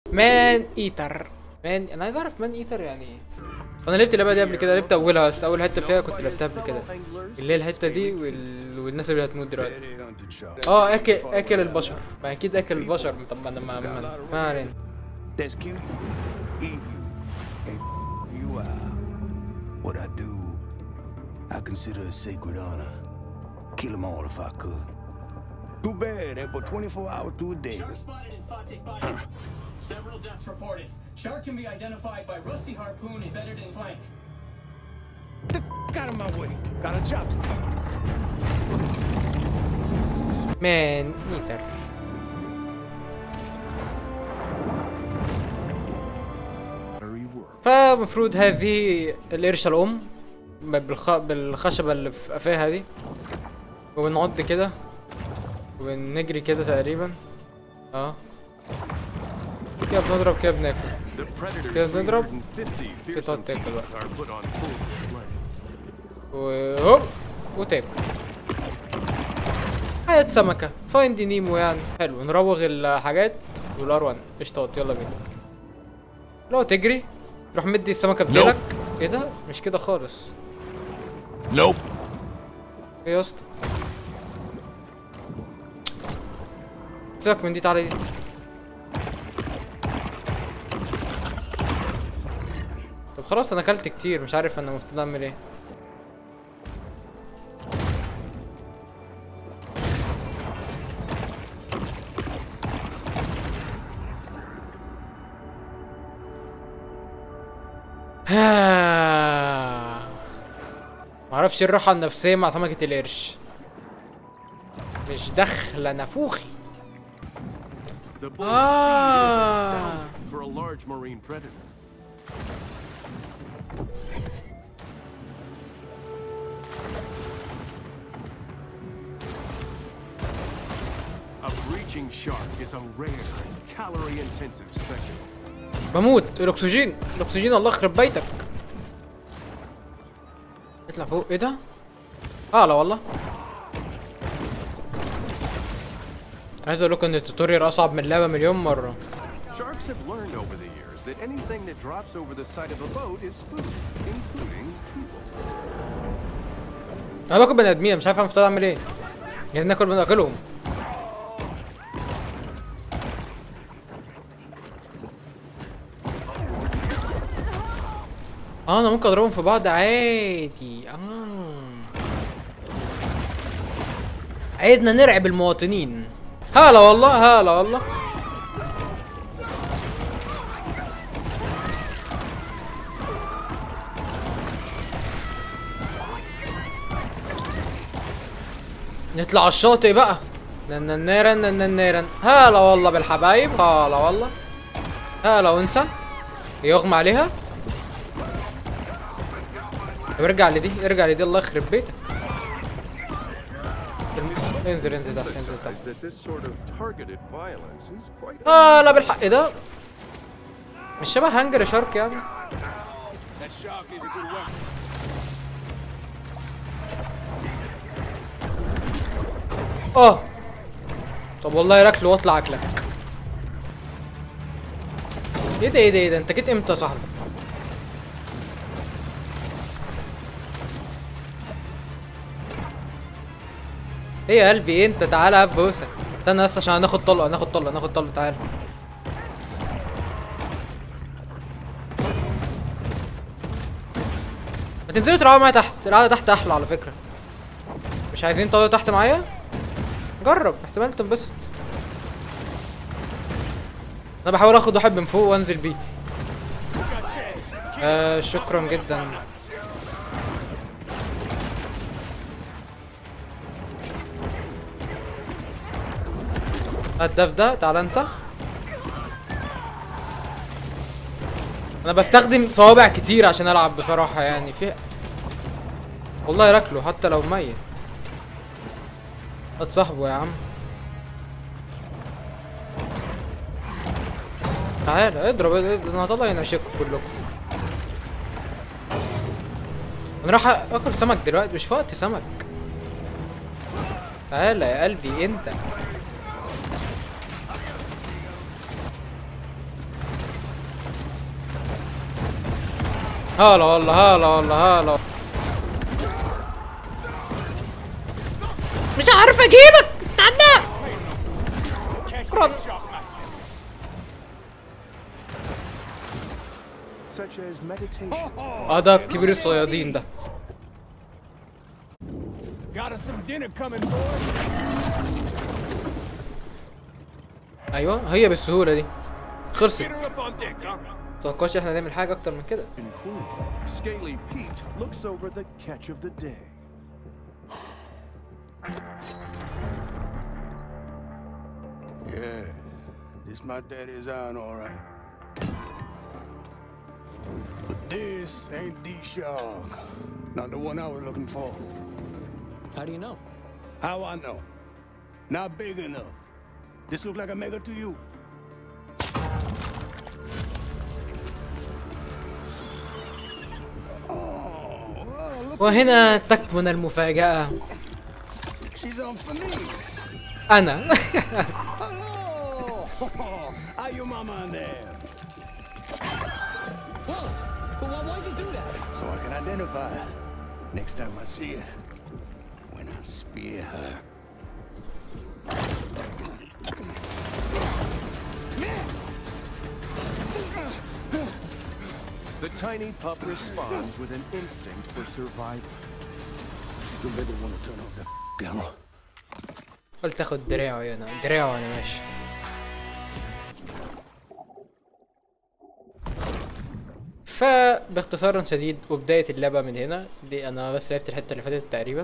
مان ايتر مان انا عايز اعرف مان ايتر يعني ايه انا لعبت اللعبه دي قبل كده لعبت اولها بس اول حته فيها كنت لعبتها قبل كده اللي هي الحته دي وال... والناس اللي هتموت دلوقتي اه اكل اكل البشر ما اكيد اكل البشر طب ما انا ما ما, ما علينا That's cute. Eat you. And you out. What I do, I consider a sacred honor. Kill them all if I could. Too bad, they put 24 hours to a day. Shark spotted in Fatik Bayou. Several deaths reported. Shark can be identified by rusty harpoon embedded in flank. The f- out of my way. Got a job to do. مان ايتر فمفروض هذه القرشة الأم بالخ... بالخشبة اللي في قفاها دي وبنعض كده وبنجري كده تقريبا اه كده بنضرب كده بناكل The Predator's Kaya nadrap. 350 Kita fearsome take a teeth look. are put on full display. وهوب وتاكل حياة سمكة فايند نيمو يعني حلو نروغ الحاجات والار 1 قشطات يلا بينا لو تجري روح مدي السمكة بديلك ايه ده مش كده خالص Nope. ايه يا اسطى سيبك من دي تعالى دي طب خلاص انا اكلت كتير مش عارف انا المفروض اعمل ايه معرفش الراحة النفسية مع سمكة القرش مش داخلة نافوخي The bull's Ah. speed is astounding for a large marine predator. A breaching shark is a rare and calorie-intensive spectacle. بموت الاكسجين الاكسجين الله يخرب بيتك اطلع فوق ايه ده اه لا والله عايز اقول لكم ان التوتوريال اصعب من اللعبه مليون مره Sharks have learned over the years that anything that drops over the side of a boat is food, including people. انا باكل بني ادمين مش عارف انا المفروض اعمل ايه يعني ناكل بناكلهم اه انا ممكن اضربهم في بعض عادي اه عايزنا نرعب المواطنين هلا والله هلا والله نطلع على الشاطئ بقى نننيرن نننيرن هلا والله بالحبايب هلا والله هلا وانسى يغمى عليها طب ارجع لدي ارجع لدي الله يخرب بيتك انزل انزل تحت انزل تحت Realize that this sort of targeted violence is quite اه لا بالحق ده مش شبه هانجر شارك يعني That shark needs a good weapon. اه طب والله راكله واطلع اكلك ايه ده ايه ده ايه ده انت جيت امتى يا صاحبي ايه يا قلبي ايه انت تعالى هات بوسه استنى بس عشان هناخد طلقه ناخد طلقه ناخد طلقه تعالى ما تنزلوا تلعبوا معايا تحت القعده تحت احلى على فكره مش عايزين تقعدوا تحت معايا جرب احتمال تنبسط انا بحاول اخد واحد من فوق وانزل بيه آه شكرا جدا هات ده في ده تعالى انت انا بستخدم صوابع كتير عشان العب بصراحة يعني في والله راكله حتى لو ميت هات صاحبه يا عم تعالى اضرب اضرب، انا هطلع ينعشكوا كلكم انا راح اكل سمك دلوقتي مش وقت سمك تعالى يا قلبي انت هلا والله هلا والله هلا مش عارف اجيبك استنى شكرا Such as meditation. اه ده كبير الصيادين ده Got us some dinner coming, boys. ايوه هي بالسهوله دي خلصت Get her up on deck, huh? متوقعش احنا نعمل حاجه اكتر من كده Cool. Scaly Pete looks over the catch of the day. Yeah, this my daddy's iron, all right. But this ain't the shark. Not the one I was looking for. How do you know? How I know? Not big enough. This look like a mega to you. Oh, well, look, وهنا تكمن المفاجاه she's on for me. انا Hello! How your mama in there? Whoa! But why, why'd you do that? So I can identify her next time I see her. When I spear her. The tiny pup responds with an instinct for survival. You maybe want to turn off the camera. قلت اخد دراعي انا دراعي وانا ماشي فباختصار شديد وبداية اللعبة من هنا دي انا بس لعبت الحتة اللي فاتت تقريبا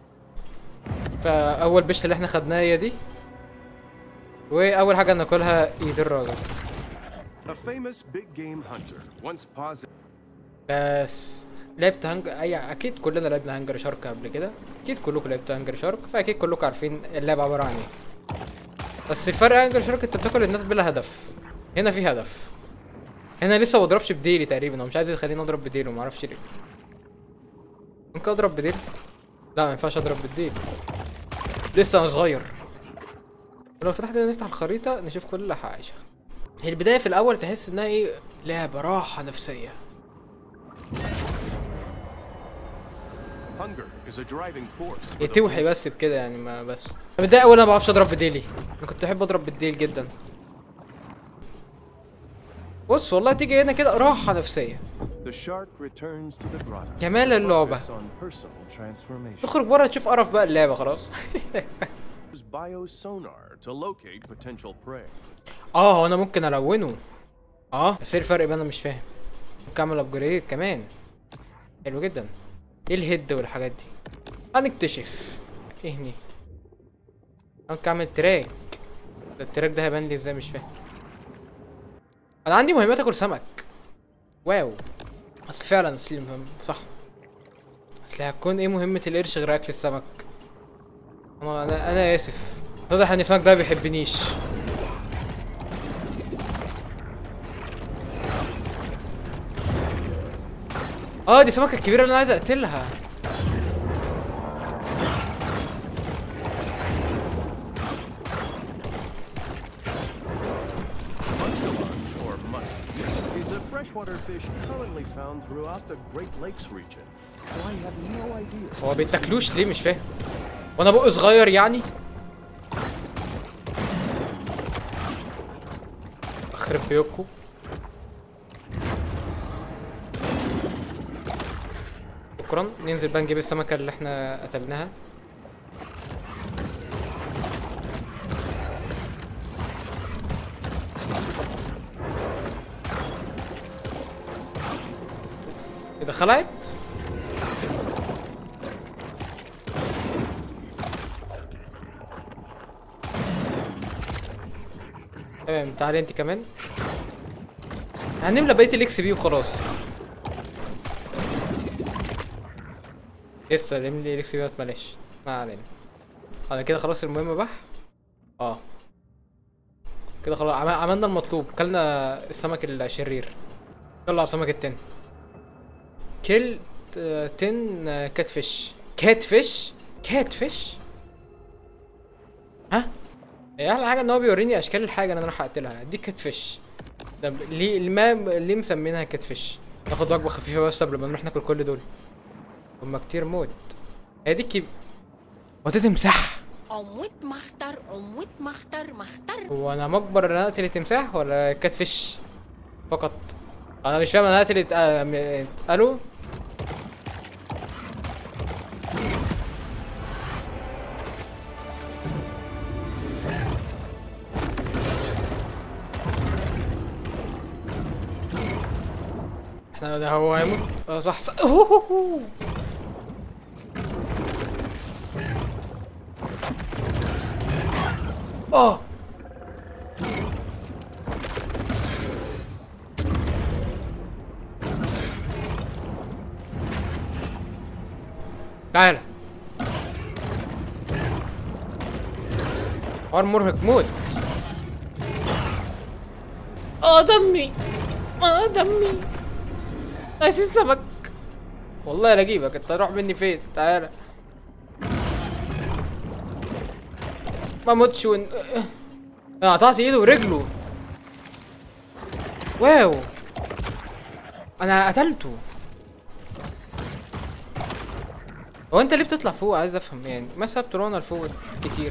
فاول بشت اللي احنا خدناها هي دي واول حاجة ناكلها ايد الراجل A famous big game hunter once paused بس لعبت هنج اي اكيد كلنا لعبنا هانجر شارك قبل كده اكيد كلكم لعبتوا هانجر شارك فاكيد كلكم عارفين اللعبه عباره عن ايه بس الفرق هانجر شارك انت بتاكل الناس بلا هدف هنا في هدف هنا لسه ما بضربش بديلي تقريبا هو مش عايز يخليني اضرب بديله ما اعرفش ليه ممكن اضرب بديل لا ما ينفعش اضرب بالديل لسه انا صغير لو فتحنا نفتح الخريطه نشوف كل حاجه هي البدايه في الاول تحس انها ايه لعبه راحه نفسيه hunger is a driving force. for the يتوحي بس بكده يعني ما بس متضايق اول انا ما بعرفش اضرب بديلي انا كنت بحب اضرب بالديل جدا بص والله تيجي هنا كده راحة نفسية The shark returns to the grotto. جمال اللعبة Focus on personal transformation. تخرج بره تشوف قرف بقى اللعبة خلاص Use biosonar to locate potential prey. اه هو انا ممكن الونه اه بس ايه الفرق بقى انا مش فاهم ممكن اعمل ابجريد كمان حلو جدا ايه الهيد والحاجات دي هنكتشف ايه هني ممكن اعمل تراك ده التراك ده هيبان لي ازاي مش فاهم انا عندي مهمات اكل سمك واو اصل فعلا اصل المهم صح اصل هتكون ايه مهمة القرش غير اكل السمك انا انا, أنا اسف واضح ان السمك ده ما بيحبنيش اه دي سمكة الكبيرة اللي انا عايز اقتلها Muskellunge, or muskie, is a freshwater fish currently found throughout the Great Lakes region. So I have no idea. هو بيتاكلوش ليه مش فاهم وانا بقى صغير يعني اخرب بيوتكو شكرا ننزل بقى نجيب السمكة اللي احنا قتلناها اذا خلعت تمام تعالي انت كمان هنملى بقيه الاكس بي وخلاص لسه نملي الاكس بي ما اتملاش ما علينا انا كده خلاص المهم بح اه كده خلاص عم- عملنا المطلوب كلنا السمك الشرير يلا على السمك التاني كل تن كات فيش كات فيش كات فيش ها هي احلى حاجه ان هو بيوريني اشكال الحاجه اللي انا راح اقتلها دي كات فيش طب ليه ما ليه مسمينها كات فيش ناخد وجبة خفيفة بس قبل ما نروح ناكل كل دول هما كتير موت هي دي الكيب هو ده تمساح عمود مختار عمود مختار مختار هو انا مجبر ان انا اقتل التمساح ولا كاتفش فقط انا مش فاهم انا اقتل ات- آه، م- اتقالوا احنا ده هو هيموت اه صح صح أوه، أوه، أوه. اه تعالى حوار مرهق موت اه دمي اه دمي عايز السمك والله لا اجيبك انت هتروح مني فين تعالى ما موتش ون... انا قطعت ايده ورجله واو انا قتلته هو انت ليه بتطلع فوق عايز افهم يعني ما سبت رونا لفوق كتير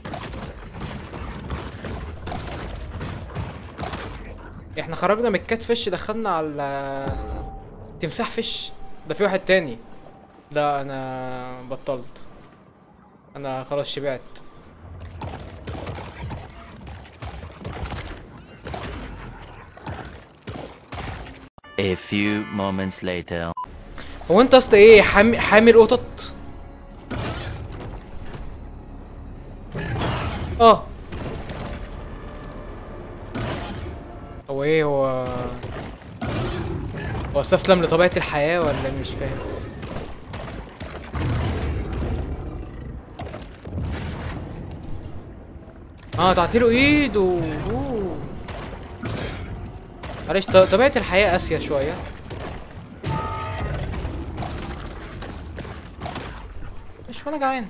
احنا خرجنا من الكات فيش دخلنا على تمساح فيش ده في واحد تاني لا انا بطلت انا خلاص شبعت A few moments later. هو انت اصلا ايه حامي حامل قطط اه هو ايه هو هو استسلم لطبيعة الحياة ولا إيه؟ مش فاهم اه تعطيله ايده أوه. معلش ط- طبيعة الحياة قاسية شوية مش وانا جعان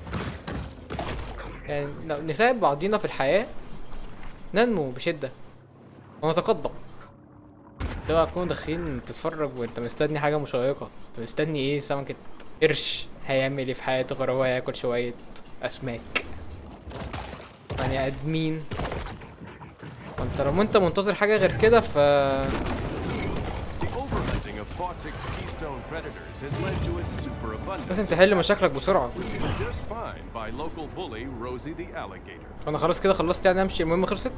يعني لو نساعد بعضينا في الحياة ننمو بشدة ونتقدم سواء تكونوا داخلين تتفرج وانت مستني حاجة مشوقة انت مستني ايه سمكة قرش هيعمل ايه في حياته غير هو هياكل شوية اسماك بني ادمين وانت لو انت منتظر حاجة غير كده ف The overhunting of Fawtick's keystone predators has led to a superabundance. لازم تحل مشاكلك بسرعة Which is just fine by local bully Rosie the alligator. انا خلاص كده خلصت يعني امشي المهم خلصت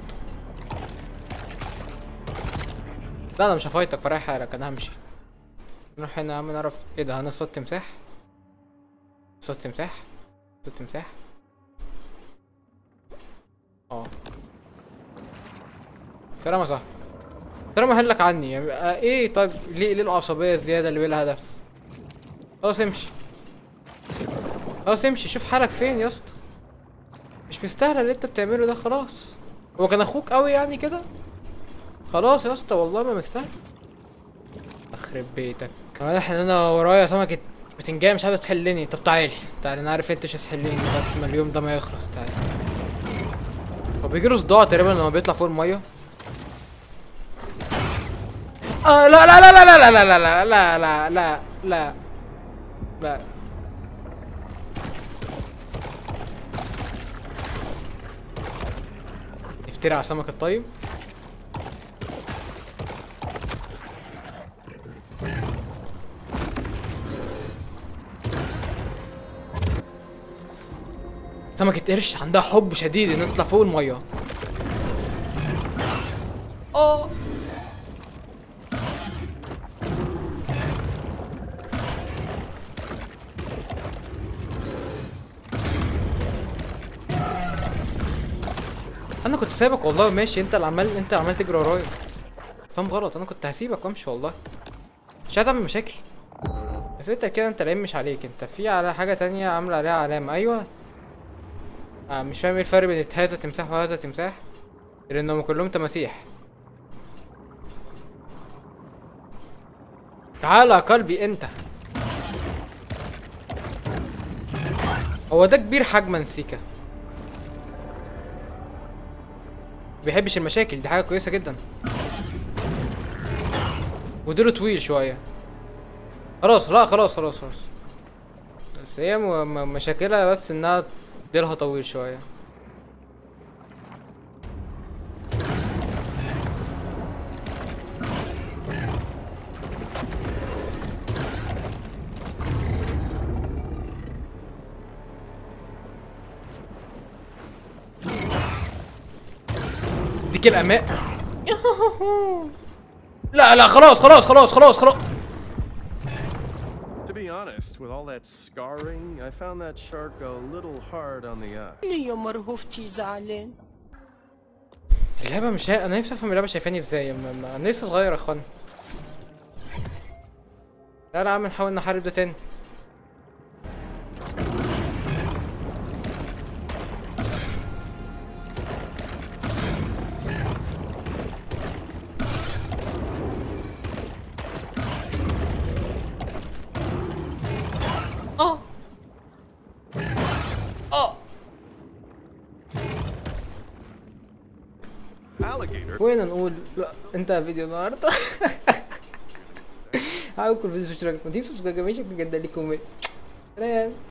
لا انا مش هفايتك فرايح حالك انا همشي نروح هنا يا عم نعرف ايه ده انا صوت تمساح صوت تمساح صوت تمساح اه كلام صح كلام هلك عني يعني آه ايه طيب ليه ليه العصبية الزيادة اللي بلا هدف خلاص امشي خلاص امشي شوف حالك فين يا اسطى مش مستاهله اللي انت بتعمله ده خلاص هو كان اخوك قوي يعني كده خلاص يا اسطى والله ما مستاهل اخرب بيتك كمان احنا انا ورايا سمكه بتنجان مش عايزه تحلني طب تعالي تعالي انا عارف انت مش هتحلني لغايه ما اليوم ده ما يخلص تعالي هو بيجيله صداع تقريبا لما بيطلع فوق الميه آه لا لا لا لا لا لا لا لا لا لا لا لا لا افتري على السمك الطيب سمكة قرش عندها حب شديد ان تطلع فوق المية اه انا كنت سايبك والله ماشي انت اللي عمال انت اللي عمال تجري ورايا فاهم غلط انا كنت هسيبك وامشي والله مش عايز اعمل مشاكل بس انت كده انت العيب مش عليك انت في على حاجه تانية عامله عليها علامه ايوه آه مش فاهم ايه الفرق بين هذا تمساح وهذا تمساح لانهم كلهم تماسيح تعالى يا قلبي انت هو ده كبير حجما سيكا بيحبش المشاكل دي حاجه كويسه جدا وديله طويل شويه خلاص لا خلاص خلاص خلاص بس هي م- م- مشاكلها بس انها ديلها طويل شويه تديك الامان لا لا خلاص خلاص خلاص خلاص خلاص To be honest, with all that scarring, I found that shark a little hard on the eye. ليه يا مرهوفتي زعلان اللعبة مش هي... انا نفسي افهم اللعبة شايفاني ازاي ما... ما... انا لسه صغير يا اخوان لا لا يا عم نحاول نحارب ده تاني اه اه Alligator? وين نقول لا انتهى فيديو النهارده عاوزكم الفيديو تشتركوا ما تنسوش تسجلوا جدا ليكم سلام